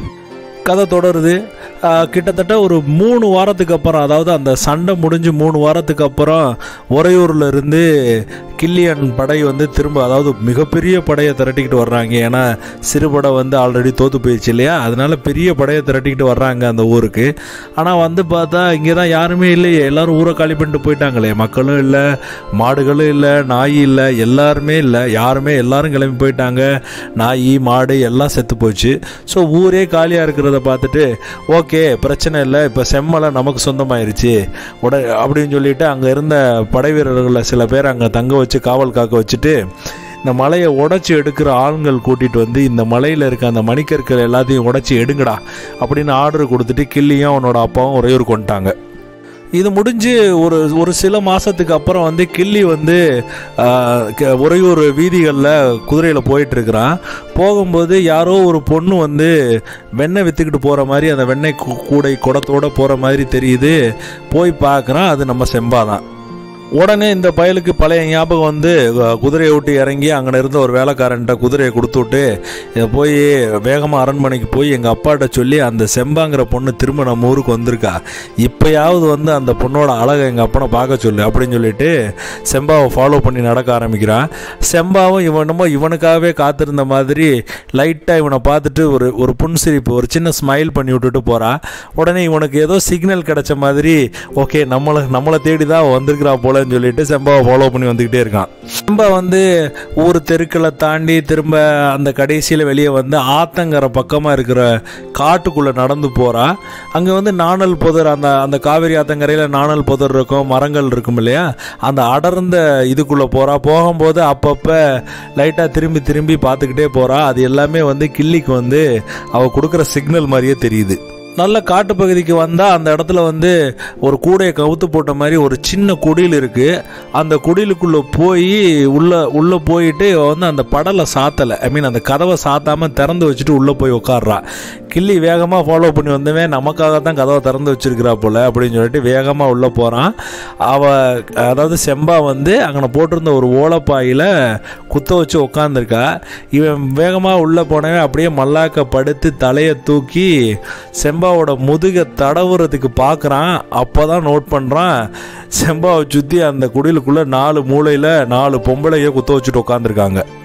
Speaker 1: கதை தொடருது ஆஹ், கிட்டத்தட்ட ஒரு மூணு வாரத்துக்கு அப்புறம் அதாவது அந்த சண்டை முடிஞ்சு மூணு வாரத்துக்கு அப்புறம் உறையூர்ல இருந்து கில்லியன் படை வந்து திரும்ப அதாவது மிகப்பெரிய படையை திரட்டிக்கிட்டு வர்றாங்க ஏன்னா சிறுபடை வந்து ஆல்ரெடி தோத்து போயிடுச்சு இல்லையா அதனால பெரிய படையை திரட்டிக்கிட்டு வர்றாங்க அந்த ஊருக்கு ஆனால் வந்து பார்த்தா இங்கே தான் யாருமே இல்லையே எல்லாரும் ஊரை காலி பண்ணிட்டு போயிட்டாங்களே மக்களும் இல்லை மாடுகளும் இல்லை நாய் இல்லை எல்லாருமே இல்லை யாருமே எல்லாரும் கிளம்பி போயிட்டாங்க நாய் மாடு எல்லாம் செத்து போச்சு ஸோ ஊரே காலியாக இருக்கிறத பார்த்துட்டு ஓகே பிரச்சனை இல்லை இப்போ செம்மலை நமக்கு சொந்தமாயிருச்சு உட அப்படின்னு சொல்லிட்டு அங்கே இருந்த படை வீரர்களை சில பேர் அங்கே தங்க வச்சு காவல் காக்க வச்சுட்டு இந்த மலையை உடைச்சி எடுக்கிற ஆளுங்கள் கூட்டிகிட்டு வந்து இந்த மலையில் இருக்க அந்த மணிக்கற்கள் எல்லாத்தையும் உடைச்சி எடுங்கடா அப்படின்னு ஆர்டர் கொடுத்துட்டு கிள்ளியும் அவனோட அப்பாவும் ஒரேயூர் கொண்டுட்டாங்க இது முடிஞ்சு ஒரு ஒரு சில மாதத்துக்கு அப்புறம் வந்து கிள்ளி வந்து ஆஹ், க- உறையூர் வீதிகளில் குதிரையில் போயிட்டு இருக்கிறான் போகும்போது யாரோ ஒரு பொண்ணு வந்து வெண்ணெய் விற்றுக்கிட்டு போகிற மாதிரி அந்த வெண்ணெய் கூ- கூடை குடத்தோட போகிற மாதிரி தெரியுது போய் பார்க்குறான் அது நம்ம செம்பா தான் உடனே இந்த பயலுக்கு பழைய ஞாபகம் வந்து அஹ், குதிரையை விட்டு இறங்கி அங்கே இருந்த ஒரு வேலைக்காரன்ட்ட குதிரையை கொடுத்து விட்டு இதை போய் வேகமாக அரண்மனைக்கு போய் எங்கள் அப்பாட்ட சொல்லி அந்த செம்பாங்கிற பொண்ணு திரும்ப நம்ம ஊருக்கு வந்திருக்கா இப்போயாவது வந்து அந்த பொண்ணோட அழகை எங்கள் அப்பனை பார்க்க சொல்லு அப்படின்னு சொல்லிட்டு செம்பாவை ஃபாலோ பண்ணி நடக்க ஆரம்பிக்கிறான் செம்பாவும் இவனுமோ இவனுக்காகவே காத்திருந்த மாதிரி லைட்டாக இவனை பார்த்துட்டு ஒரு ஒரு புன்சிரிப்பு ஒரு சின்ன ஸ்மைல் பண்ணி விட்டுட்டு போறா உடனே இவனுக்கு ஏதோ சிக்னல் கிடைச்ச மாதிரி ஓகே நம்மளை நம்மளை தேடி தான் வந்திருக்கிறா போலன்னு சொல்லிட்டு செம்பாவை ஃபாலோ பண்ணி வந்துக்கிட்டே இருக்கான் செம்பா வந்து ஊர் தெருக்களை தாண்டி திரும்ப அந்த கடைசியில் வெளியே வந்து ஆத்தங்கரை பக்கமாக இருக்கிற காட்டுக்குள்ளே நடந்து போகிறா அங்கே வந்து நாணல் புதர் அந்த அந்த காவேரி ஆத்தங்கரையில் நாணல் புதர் இருக்கும் மரங்கள் இருக்கும் இல்லையா அந்த அடர்ந்த இதுக்குள்ளே போகிறா போகும்போது அப்பப்போ லைட்டாக திரும்பி திரும்பி பார்த்துக்கிட்டே போகிறா அது எல்லாமே வந்து கிள்ளிக்கு வந்து அவள் கொடுக்குற சிக்னல் மாதிரியே தெரியுது நல்ல காட்டுப்பகுதிக்கு வந்தால் அந்த இடத்துல வந்து ஒரு கூடையை கவுத்து போட்ட மாதிரி ஒரு சின்ன குடில் இருக்குது அந்த குடிலுக்குள்ளே போய் உள்ளே உள்ளே போயிட்டு இவ வந்து அந்த படலை சாத்தலை ஐ மீன் அந்த கதவை சாத்தாமல் திறந்து வச்சுட்டு உள்ளே போய் உட்கார்றா கிள்ளி வேகமாக ஃபாலோ பண்ணி வந்தவன் நமக்காக தான் கதவை திறந்து வச்சிருக்கிறா போல அப்படின்னு சொல்லிட்டு வேகமாக உள்ளே போகிறான் அவ அதாவது செம்பா வந்து அங்கே போட்டிருந்த ஒரு ஓலப்பாயில் குத்த வச்சு உட்காந்துருக்கா இவன் வேகமாக உள்ளே போனவன் அப்படியே மல்லாக்க படுத்து தலையை தூக்கி செம்பாவோட முதுகை தடவுறதுக்கு பார்க்குறான் அப்போ தான் நோட் பண்ணுறான் செம்பாவை சுற்றி அந்த குடிலுக்குள்ளே நாலு மூலையில் நாலு பொம்பளைய குத்த வச்சுட்டு உட்காந்துருக்காங்க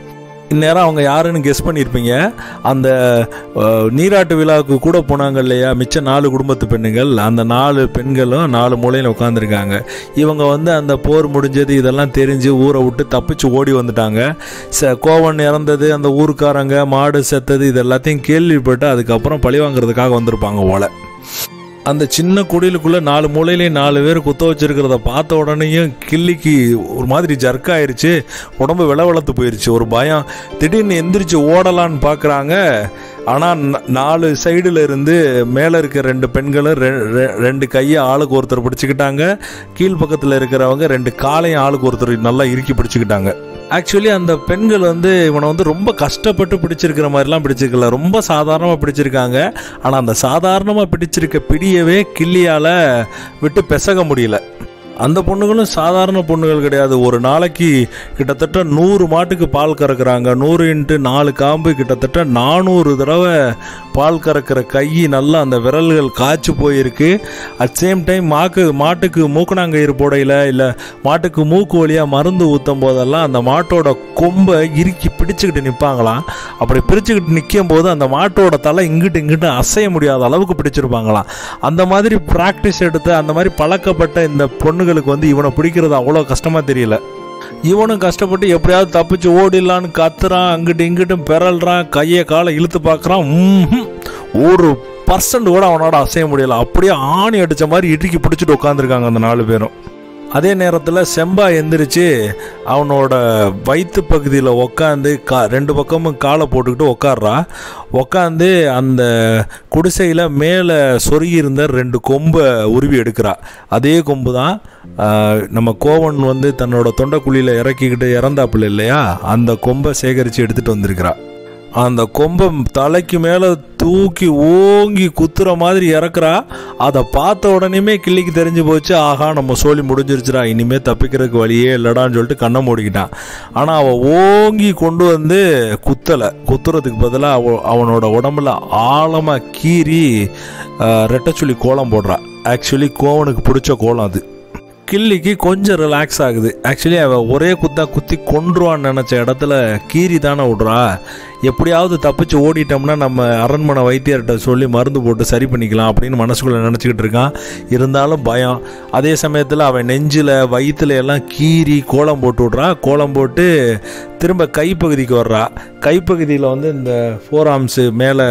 Speaker 1: இந்நேரம் அவங்க யாருன்னு கெஸ் பண்ணியிருப்பீங்க அந்த அஹ், நீராட்டு விழாவுக்கு கூட போனாங்க இல்லையா மிச்ச நாலு குடும்பத்து பெண்ணுங்கள் அந்த நாலு பெண்களும் நாலு மூலையில் உட்காந்துருக்காங்க இவங்க வந்து அந்த போர் முடிஞ்சது இதெல்லாம் தெரிஞ்சு ஊரை விட்டு தப்பிச்சு ஓடி வந்துட்டாங்க ச கோவன் இறந்தது அந்த ஊருக்காரங்க மாடு செத்தது இது எல்லாத்தையும் கேள்விப்பட்டு அதுக்கப்புறம் பழி வாங்குறதுக்காக வந்திருப்பாங்க ஓலை அந்த சின்ன குடிலுக்குள்ள நாலு மூலையிலையும் நாலு பேர் குத்த வச்சிருக்கிறத பார்த்த உடனேயும் கிள்ளிக்கு ஒரு மாதிரி ஜர்க் ஆயிருச்சு உடம்பு விளவளத்து போயிருச்சு ஒரு பயம் திடீர்னு எந்திரிச்சு ஓடலான்னு பார்க்குறாங்க ஆனால் நாலு சைடுல இருந்து மேலே இருக்க ரெண்டு பெண்களும் ரெ- ரெ- ரெண்டு கையை ஆளுக்கு ஒருத்தர் பிடிச்சிக்கிட்டாங்க கீழ் பக்கத்தில் இருக்கிறவங்க ரெண்டு காலையும் ஆளுக்கு ஒருத்தர் நல்லா இறுக்கி பிடிச்சிக்கிட்டாங்க ஆக்சுவலி அந்த பெண்கள் வந்து இவனை வந்து ரொம்ப கஷ்டப்பட்டு பிடிச்சிருக்கிற மாதிரிலாம் பிடிச்சிருக்கல ரொம்ப சாதாரணமாக பிடிச்சிருக்காங்க ஆனால் அந்த சாதாரணமாக பிடிச்சிருக்க பிடியவே கிள்ளியால் விட்டு பெசக முடியல அந்த பொண்ணுகளும் சாதாரண பொண்ணுகள் கிடையாது ஒரு நாளைக்கு கிட்டத்தட்ட நூறு மாட்டுக்கு பால் கறக்குறாங்க நூறு இன்ட்டு நாலு காம்பு கிட்டத்தட்ட நானூறு தடவை பால் கறக்கிற கை நல்லா அந்த விரல்கள் காய்ச்சி போயிருக்கு அட் சேம் டைம் மாக்கு மாட்டுக்கு மூக்கணாங்கயிறு போடையில் இல்லை மாட்டுக்கு மூக்கு வழியாக மருந்து ஊற்றும் போதெல்லாம் அந்த மாட்டோட கொம்பை இறுக்கி பிடிச்சிக்கிட்டு நிற்பாங்களாம் அப்படி பிடிச்சிக்கிட்டு நிற்கும் போது அந்த மாட்டோட தலை இங்கிட்டு இங்கிட்டு அசைய முடியாத அளவுக்கு பிடிச்சிருப்பாங்களாம் அந்த மாதிரி ப்ராக்டிஸ் எடுத்து அந்த மாதிரி பழக்கப்பட்ட இந்த பொண்ணுகளுக்கு வந்து இவனை பிடிக்கிறது அவ்வளோ கஷ்டமாக தெரியல இவனும் கஷ்டப்பட்டு எப்படியாவது தப்பிச்சு ஓடிடலான்னு கத்துறான் அங்கிட்டு இங்கிட்டும் பெறல்றான் கையை காலை இழுத்து பார்க்குறான் ம்ஹும். ஒரு பர்சன்ட் கூட அவனோட அசைய முடியல அப்படியே ஆணி அடித்த மாதிரி இடுக்கி பிடிச்சிட்டு உட்காந்துருக்காங்க அந்த நாலு பேரும் அதே நேரத்தில் செம்பா எந்திரிச்சு அவனோட வயிற்று பகுதியில் உக்காந்து கா ரெண்டு பக்கமும் காலை போட்டுக்கிட்டு உக்காடுறா உக்காந்து அந்த குடிசையில் மேலே சொருகி இருந்த ரெண்டு கொம்பை உருவி எடுக்கிறா அதே கொம்பு தான் ஆஹ், நம்ம கோவன் வந்து தன்னோட தொண்டைக்குழியில் இறக்கிக்கிட்டு இறந்தாப்புல இல்லையா அந்த கொம்பை சேகரித்து எடுத்துகிட்டு வந்திருக்கிறா அந்த கொம்பை தலைக்கு மேலே தூக்கி ஓங்கி குத்துற மாதிரி இறக்குறா அதை பார்த்த உடனேமே கிள்ளிக்கு தெரிஞ்சு போச்சு ஆஹா நம்ம சோலி முடிஞ்சிருச்சுடா இனிமே தப்பிக்கிறதுக்கு வழியே இல்லடான்னு சொல்லிட்டு கண்ணை மூடிக்கிட்டான் ஆனால் அவன் ஓங்கி கொண்டு வந்து குத்தலை குத்துறதுக்கு பதிலாக அவ அவனோட உடம்புல ஆழமாக கீறி ஆஹ், ரெட்டைச்சுழி கோலம் போடுறா ஆக்சுவலி கோவனுக்கு பிடிச்ச கோலம் அது கிள்ளிக்கு கொஞ்சம் ரிலாக்ஸ் ஆகுது ஆக்சுவலி அவன் ஒரே குத்தா குத்தி கொன்றுவான்னு நினச்ச இடத்துல கீரி தானே விட்றா எப்படியாவது தப்பிச்சு ஓடிட்டோம்னா நம்ம அரண்மனை வைத்தியர்கிட்ட சொல்லி மருந்து போட்டு சரி பண்ணிக்கலாம் அப்படின்னு மனசுக்குள்ளே நினச்சிக்கிட்டு இருக்கான் இருந்தாலும் பயம் அதே சமயத்தில் அவன் நெஞ்சில் வயிற்றுல எல்லாம் கீறி கோலம் போட்டு விட்றா கோலம் போட்டு திரும்ப கைப்பகுதிக்கு வர்றா கைப்பகுதியில் வந்து இந்த ஃபோர் ஆர்ம்ஸு மேலே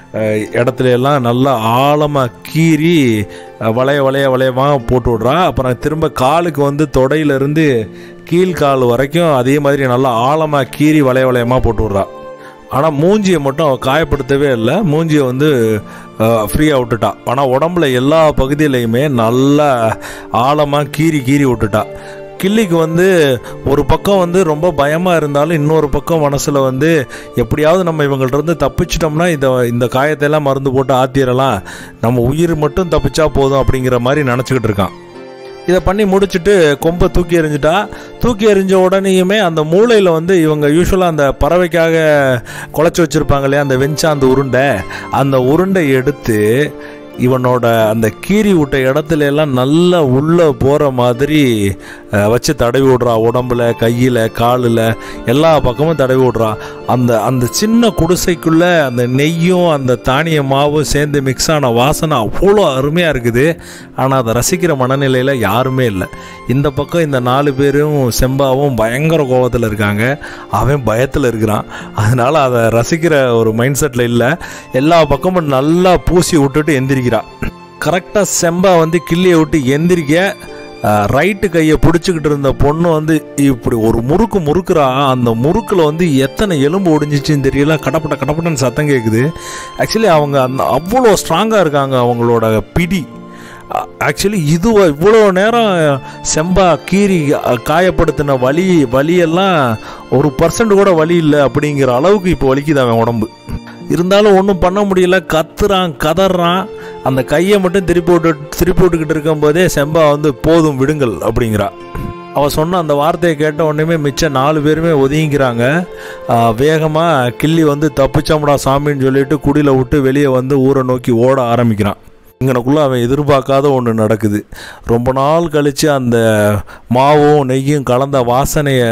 Speaker 1: இடத்துல எல்லாம் நல்லா ஆழமாக கீறி அஹ், வளைய வளைய வளையமாக போட்டு விட்றா அப்புறம் திரும்ப காலுக்கு வந்து தொடையிலிருந்து கீழ்கால் வரைக்கும் அதே மாதிரி நல்லா ஆழமாக கீறி வளைய வளையமாக போட்டு விட்றா ஆனால் மூஞ்சியை மட்டும் அவள் காயப்படுத்தவே இல்லை மூஞ்சியை வந்து ஃப்ரீயாக விட்டுட்டா ஆனால் உடம்புல எல்லா பகுதியிலையுமே நல்லா ஆழமாக கீறி கீறி விட்டுட்டா கிள்ளிக்கு வந்து ஒரு பக்கம் வந்து ரொம்ப பயமாக இருந்தாலும் இன்னொரு பக்கம் மனசில் வந்து எப்படியாவது நம்ம இவங்கள்ட்ட இருந்து தப்பிச்சிட்டோம்னா இதை இந்த காயத்தையெல்லாம் மருந்து போட்டு ஆத்திரலாம் நம்ம உயிர் மட்டும் தப்பிச்சா போதும் அப்படிங்கிற மாதிரி நினச்சிக்கிட்டு இருக்கான் இதை பண்ணி முடிச்சுட்டு கொம்பை தூக்கி எறிஞ்சிட்டா தூக்கி எறிஞ்ச உடனேயுமே அந்த மூளையில் வந்து இவங்க யூஸ்வலாக அந்த பறவைக்காக குழச்சி வச்சுருப்பாங்க இல்லையா அந்த வெஞ்சாந்த உருண்டை அந்த உருண்டை எடுத்து இவனோட அந்த கீறி விட்ட இடத்துல எல்லாம் நல்லா உள்ளே போகிற மாதிரி அஹ், வச்சு தடவி விட்றா உடம்புல கையில் காலில் எல்லா பக்கமும் தடவி விட்றா அந்த அந்த சின்ன குடிசைக்குள்ளே அந்த நெய்யும் அந்த தானிய மாவும் சேர்ந்து மிக்ஸ் ஆன வாசனை அவ்வளோ அருமையாக இருக்குது ஆனால் அதை ரசிக்கிற மனநிலையில் யாருமே இல்லை இந்த பக்கம் இந்த நாலு பேரும் செம்பாவும் பயங்கர கோபத்தில் இருக்காங்க அவன் பயத்தில் இருக்கிறான் அதனால் அதை ரசிக்கிற ஒரு மைண்ட் செட்டில் இல்லை எல்லா பக்கமும் நல்லா பூசி விட்டுட்டு எந்திரிக்கிறான் கரெக்டாக செம்பா வந்து கிள்ளியை விட்டு எந்திரிக்க அஹ், ரைட்டு கையை பிடிச்சிக்கிட்டு இருந்த பொண்ணு வந்து இப்படி ஒரு முறுக்கு முறுக்குறா அந்த முறுக்கில் வந்து எத்தனை எலும்பு ஒடிஞ்சிச்சின்னு தெரியல கடப்பட்ட கடப்பட்டன்னு சத்தம் கேட்குது ஆக்சுவலி அவங்க அந்த அவ்வளோ ஸ்ட்ராங்காக இருக்காங்க அவங்களோட பிடி ஆக்சுவலி இது இவ்வளோ நேரம் செம்பா கீறி அஹ், காயப்படுத்தின வலி வலியெல்லாம் ஒரு பர்சன்ட் கூட வலி இல்லை அப்படிங்கிற அளவுக்கு இப்போ வலிக்குது அவன் உடம்பு இருந்தாலும் ஒன்றும் பண்ண முடியல கத்துறான் கதறான் அந்த கையை மட்டும் திருப்பி விட்டு திருப்பி விட்டுக்கிட்டு இருக்கும்போதே செம்பா வந்து போதும் விடுங்கள் அப்படிங்கிறா அவ சொன்ன அந்த வார்த்தையை கேட்ட உடனே மிச்சம் நாலு பேருமே ஒதுங்கிக்கிறாங்க வேகமாக கிள்ளி வந்து தப்பிச்சோம்டா சாமின்னு சொல்லிட்டு குடியில் விட்டு வெளியே வந்து ஊரை நோக்கி ஓட ஆரம்பிக்கிறான் இங்கனக்குள்ளே அவன் எதிர்பார்க்காத ஒன்று நடக்குது ரொம்ப நாள் கழித்து அந்த மாவும் நெய்யும் கலந்த வாசனையை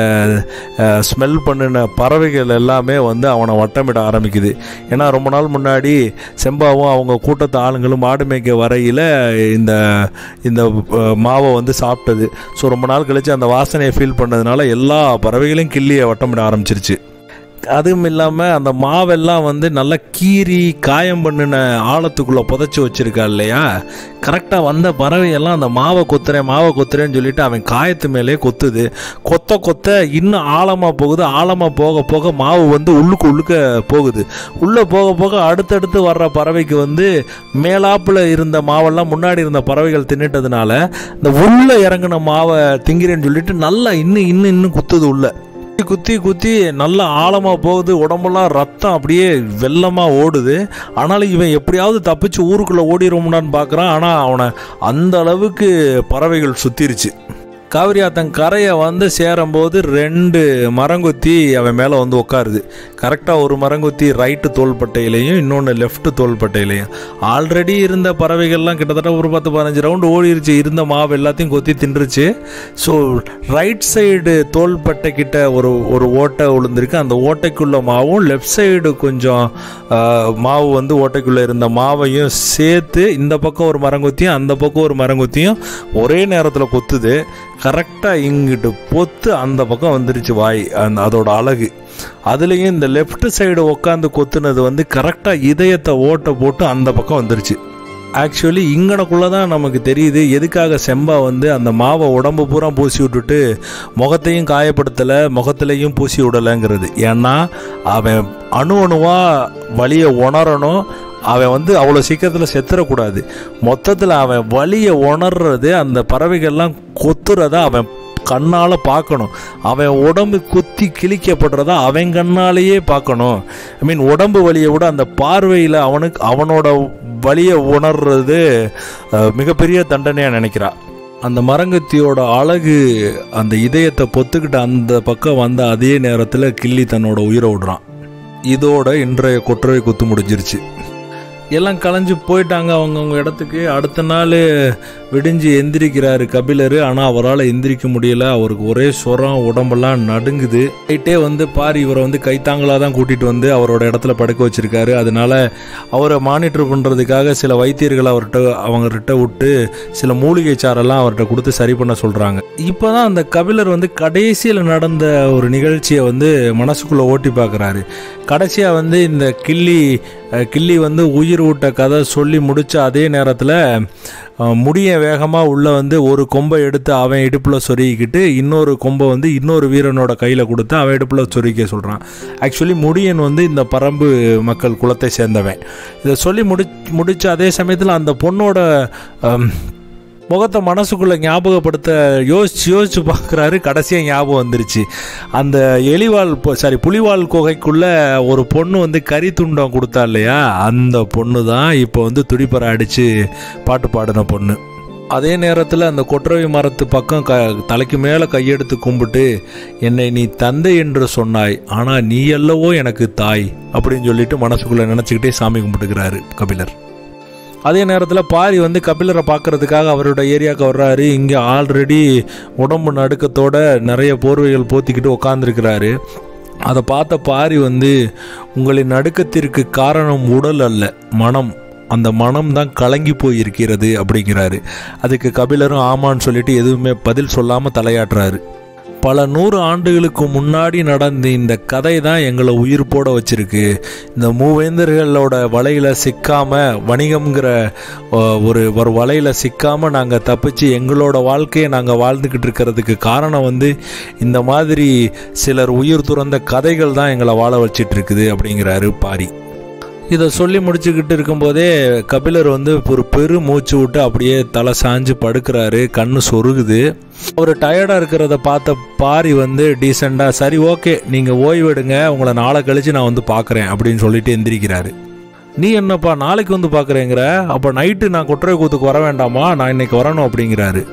Speaker 1: ஸ்மெல் பண்ணின பறவைகள் எல்லாமே வந்து அவனை வட்டமிட ஆரம்பிக்குது ஏன்னா ரொம்ப நாள் முன்னாடி செம்பாவும் அவங்க கூட்டத்து ஆளுங்களும் மாடு மேய்க்க வரையில் இந்த இந்த அஹ், மாவை வந்து சாப்பிட்டது ஸோ ரொம்ப நாள் கழித்து அந்த வாசனையை ஃபீல் பண்ணதுனால எல்லா பறவைகளையும் கிள்ளியை வட்டமிட ஆரம்பிச்சிருச்சு அதுவும் இல்லாமல் அந்த மாவெல்லாம் வந்து நல்லா கீறி காயம் பண்ணின ஆழத்துக்குள்ளே புதைச்சி வச்சிருக்கா இல்லையா கரெக்டாக வந்த பறவையெல்லாம் அந்த மாவை கொத்துறேன் மாவை கொத்துறேன்னு சொல்லிட்டு அவன் காயத்து மேலே கொத்துது கொத்த கொத்த இன்னும் ஆழமாக போகுது ஆழமாக போக போக மாவு வந்து உள்ளுக்கு உள்ளுக்க போகுது உள்ளே போக போக அடுத்தடுத்து வர்ற பறவைக்கு வந்து மேலாப்பில் இருந்த மாவெல்லாம் முன்னாடி இருந்த பறவைகள் தின்னுட்டதுனால இந்த உள்ளே இறங்கின மாவை திங்கிறேன்னு சொல்லிட்டு நல்லா இன்னும் இன்னும் இன்னும் குத்துது உள்ள குத்தி குத்தி நல்லா ஆழமாக போகுது உடம்பெல்லாம் ரத்தம் அப்படியே வெள்ளமாக ஓடுது ஆனாலும் இவன் எப்படியாவது தப்பிச்சு ஊருக்குள்ளே ஓடிடுவோம்னான்னு பார்க்குறான் ஆனால் அவனை அந்த அளவுக்கு பறவைகள் சுத்திருச்சு காவிரி ஆத்தன் கரையை வந்து சேரும்போது ரெண்டு மரங்கொத்தி அவன் மேலே வந்து உட்காருது கரெக்டாக ஒரு மரங்கொத்தி ரைட்டு தோள்பட்டையிலையும் இன்னொன்று லெஃப்ட் தோள்பட்டையிலையும் ஆல்ரெடி இருந்த பறவைகள்லாம் கிட்டத்தட்ட ஒரு பத்து பதினஞ்சு ரவுண்டு ஓடிருச்சு இருந்த மாவு எல்லாத்தையும் கொத்தி தின்றுச்சு ஸோ ரைட் சைடு தோள்பட்டை கிட்ட ஒரு ஒரு ஓட்டை விழுந்திருக்கு அந்த ஓட்டைக்குள்ள மாவும் லெஃப்ட் சைடு கொஞ்சம் ஆஹ், மாவு வந்து ஓட்டைக்குள்ளே இருந்த மாவையும் சேர்த்து இந்த பக்கம் ஒரு மரங்கொத்தியும் அந்த பக்கம் ஒரு மரங்கொத்தியும் ஒரே நேரத்தில் கொத்துது கரெக்டாக இங்கிட்டு பொத்து அந்த பக்கம் வந்துருச்சு வாய் அந்த அதோட அழகு அதுலேயும் இந்த லெஃப்ட் சைடு உட்காந்து கொத்துனது வந்து கரெக்டாக இதயத்தை ஓட்ட போட்டு அந்த பக்கம் வந்துருச்சு ஆக்சுவலி இங்கனக்குள்ளே தான் நமக்கு தெரியுது எதுக்காக செம்பா வந்து அந்த மாவை உடம்பு பூரா பூசி விட்டுட்டு முகத்தையும் காயப்படுத்தலை முகத்துலையும் பூசி விடலைங்கிறது ஏன்னா அவன் அணு அணுவாக வலியை உணரணும் அவன் வந்து அவ்வளோ சீக்கிரத்தில் செத்துறக்கூடாது மொத்தத்தில் அவன் வலியை உணர்றது அந்த பறவைகள்லாம் கொத்துறத அவன் கண்ணால் பார்க்கணும் அவன் உடம்பு குத்தி கிழிக்கப்படுறத அவன் கண்ணாலேயே பார்க்கணும் ஐ மீன் உடம்பு வலியை விட அந்த பார்வையில் அவனுக்கு அவனோட வலியை உணர்றது அஹ், மிகப்பெரிய தண்டனையாக நினைக்கிறான் அந்த மரங்கத்தியோட அழகு அந்த இதயத்தை பொத்துக்கிட்டு அந்த பக்கம் வந்த அதே நேரத்தில் கிள்ளி தன்னோட உயிரை விடுறான் இதோட இன்றைய கொற்றவை குத்து முடிஞ்சிருச்சு எல்லாம் கலைஞ்சு போயிட்டாங்க அவங்கவுங்க இடத்துக்கு அடுத்த நாள் விடிஞ்சு எந்திரிக்கிறாரு கபிலர் ஆனால் அவரால் எந்திரிக்க முடியல அவருக்கு ஒரே சுரம் உடம்பெல்லாம் நடுங்குது நைட்டே வந்து பாரி இவரை வந்து கைத்தாங்களாக தான் கூட்டிகிட்டு வந்து அவரோட இடத்துல படுக்க வச்சிருக்காரு அதனால அவரை மானிட்டர் பண்ணுறதுக்காக சில வைத்தியர்கள் அவர்கிட்ட அவங்ககிட்ட விட்டு சில மூலிகை சாரெல்லாம் அவர்கிட்ட கொடுத்து சரி பண்ண சொல்கிறாங்க இப்போ தான் அந்த கபிலர் வந்து கடைசியில் நடந்த ஒரு நிகழ்ச்சியை வந்து மனசுக்குள்ளே ஓட்டி பார்க்குறாரு கடைசியாக வந்து இந்த கிள்ளி அஹ், கிள்ளி வந்து உயிர் விட்ட கதை சொல்லி முடிச்ச அதே நேரத்தில் முடிய வேகமாக உள்ள வந்து ஒரு கொம்பை எடுத்து அவன் இடுப்பில் சொருகிக்கிட்டு இன்னொரு கொம்பை வந்து இன்னொரு வீரனோட கையில் கொடுத்து அவன் இடுப்பில் சொருகிக்க சொல்கிறான் ஆக்சுவலி முடியன் வந்து இந்த பரம்பு மக்கள் குலத்தை சேர்ந்தவன் இதை சொல்லி முடி முடிச்ச அதே சமயத்தில் அந்த பொண்ணோட அம், முகத்தை மனசுக்குள்ளே ஞாபகப்படுத்த யோசிச்சு யோசிச்சு பார்க்குறாரு கடைசியாக ஞாபகம் வந்துருச்சு அந்த எலிவால் சாரி புலிவால் குகைக்குள்ள ஒரு பொண்ணு வந்து கறி துண்டம் கொடுத்தா இல்லையா அந்த பொண்ணு தான் இப்போ வந்து துடிப்பறை அடித்து பாட்டு பாடின பொண்ணு அதே நேரத்தில் அந்த கொற்றவை மரத்து பக்கம் க தலைக்கு மேலே கையெடுத்து கும்பிட்டு என்னை நீ தந்தை என்று சொன்னாய் ஆனால் நீ அல்லவோ எனக்கு தாய் அப்படின்னு சொல்லிட்டு மனசுக்குள்ளே நினச்சிக்கிட்டே சாமி கும்பிட்டுக்கிறாரு கபிலர் அதே நேரத்தில் பாரி வந்து கபிலரை பார்க்கறதுக்காக அவரோட ஏரியாவுக்கு வர்றாரு இங்கே ஆல்ரெடி உடம்பு நடுக்கத்தோட நிறைய போர்வைகள் போத்திக்கிட்டு உட்காந்துருக்கிறாரு அதை பார்த்த பாரி வந்து உங்களின் நடுக்கத்திற்கு காரணம் உடல் அல்ல மனம் அந்த மனம் தான் கலங்கி போயிருக்கிறது அப்படிங்கிறாரு அதுக்கு கபிலரும் ஆமான்னு சொல்லிட்டு எதுவுமே பதில் சொல்லாமல் தலையாட்டுறாரு பல நூறு ஆண்டுகளுக்கு முன்னாடி நடந்த இந்த கதை தான் எங்களை உயிர் போட வச்சிருக்கு இந்த மூவேந்தர்களோட வலையில் சிக்காம வணிகம்ங்கிற அஹ், ஒரு ஒரு வலையில் சிக்காம நாங்கள் தப்பிச்சு எங்களோட வாழ்க்கையை நாங்கள் வாழ்ந்துக்கிட்டு இருக்கிறதுக்கு காரணம் வந்து இந்த மாதிரி சிலர் உயிர் துறந்த கதைகள் தான் எங்களை வாழ வச்சிட்டு இருக்குது அப்படிங்கிறாரு பாரி இதை சொல்லி முடிச்சுக்கிட்டு இருக்கும்போதே கபிலர் வந்து ஒரு பெரு மூச்சு விட்டு அப்படியே தலை சாஞ்சு படுக்கிறாரு கண்ணு சொருகுது அவர் டயர்டாக இருக்கிறத பார்த்த பாரி வந்து டீசெண்டாக சரி ஓகே நீங்கள் ஓய்வெடுங்க உங்களை நாளை கழிச்சு நான் வந்து பார்க்குறேன் அப்படின்னு சொல்லிட்டு எந்திரிக்கிறாரு நீ என்னப்பா நாளைக்கு வந்து பார்க்குறேங்கிற அப்போ நைட்டு நான் கொற்றை கூத்துக்கு வர வேண்டாமா நான் இன்னைக்கு வரணும் அப்படிங்கிறாரு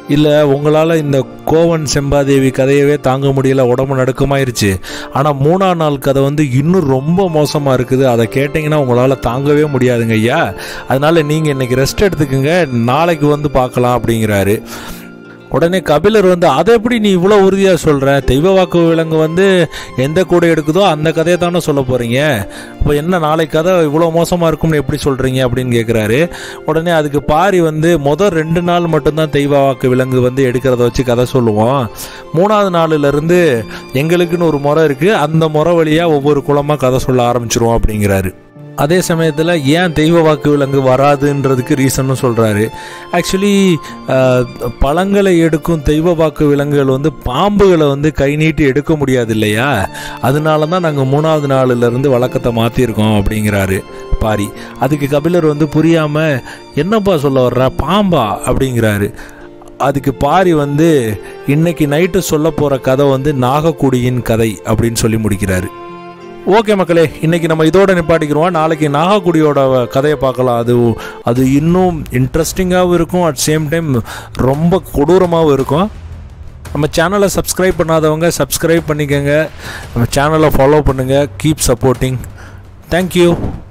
Speaker 1: இல்லை உங்களால் இந்த கோவன் செம்பாதேவி கதையவே தாங்க முடியல உடம்பு நடுக்கமாயிருச்சு ஆனால் மூணாம் நாள் கதை வந்து இன்னும் ரொம்ப மோசமாக இருக்குது அதை கேட்டிங்கன்னா உங்களால் தாங்கவே முடியாதுங்க ஐயா அதனால் நீங்கள் இன்றைக்கி ரெஸ்ட் எடுத்துக்கோங்க நாளைக்கு வந்து பார்க்கலாம் அப்படிங்கிறாரு உடனே கபிலர் வந்து அதை எப்படி நீ இவ்வளோ உறுதியாக சொல்கிற தெய்வ வாக்கு விலங்கு வந்து எந்த கூடை எடுக்குதோ அந்த கதையை தானே சொல்ல போகிறீங்க இப்போ என்ன நாளைக்கு கதை இவ்வளோ மோசமாக இருக்கும்னு எப்படி சொல்கிறீங்க அப்படின்னு கேட்குறாரு உடனே அதுக்கு பாரி வந்து மொதல் ரெண்டு நாள் மட்டும்தான் தெய்வ வாக்கு விலங்கு வந்து எடுக்கிறத வச்சு கதை சொல்லுவோம் மூணாவது நாளிலிருந்து எங்களுக்குன்னு ஒரு முறை இருக்குது அந்த முறை வழியாக ஒவ்வொரு குலமாக கதை சொல்ல ஆரம்பிச்சிருவோம் அப்படிங்கிறாரு அதே சமயத்தில் ஏன் தெய்வ வாக்கு விலங்கு வராதுன்றதுக்கு ரீசனும் சொல்கிறாரு ஆக்சுவலி பழங்களை எடுக்கும் தெய்வ வாக்கு விலங்குகள் வந்து பாம்புகளை வந்து கை நீட்டி எடுக்க முடியாது இல்லையா அதனால தான் நாங்கள் மூணாவது நாளிலிருந்து வழக்கத்தை மாற்றிருக்கோம் அப்படிங்கிறாரு பாரி அதுக்கு கபிலர் வந்து புரியாமல் என்னப்பா சொல்ல வர்ற பாம்பா அப்படிங்கிறாரு அதுக்கு பாரி வந்து இன்னைக்கு நைட்டு சொல்ல போகிற கதை வந்து நாகக்குடியின் கதை அப்படின்னு சொல்லி முடிக்கிறாரு ஓகே மக்களே இன்னைக்கு நம்ம இதோட நிப்பாட்டிக்கிறோம் நாளைக்கு நாகக்குடியோட கதையை பார்க்கலாம் அது அது இன்னும் இன்ட்ரெஸ்டிங்காகவும் இருக்கும் அட் சேம் டைம் ரொம்ப கொடூரமாகவும் இருக்கும் நம்ம சேனலை சப்ஸ்கிரைப் பண்ணாதவங்க சப்ஸ்கிரைப் பண்ணிக்கோங்க நம்ம சேனலை ஃபாலோ பண்ணுங்கள் கீப் சப்போர்ட்டிங் தேங்க்யூ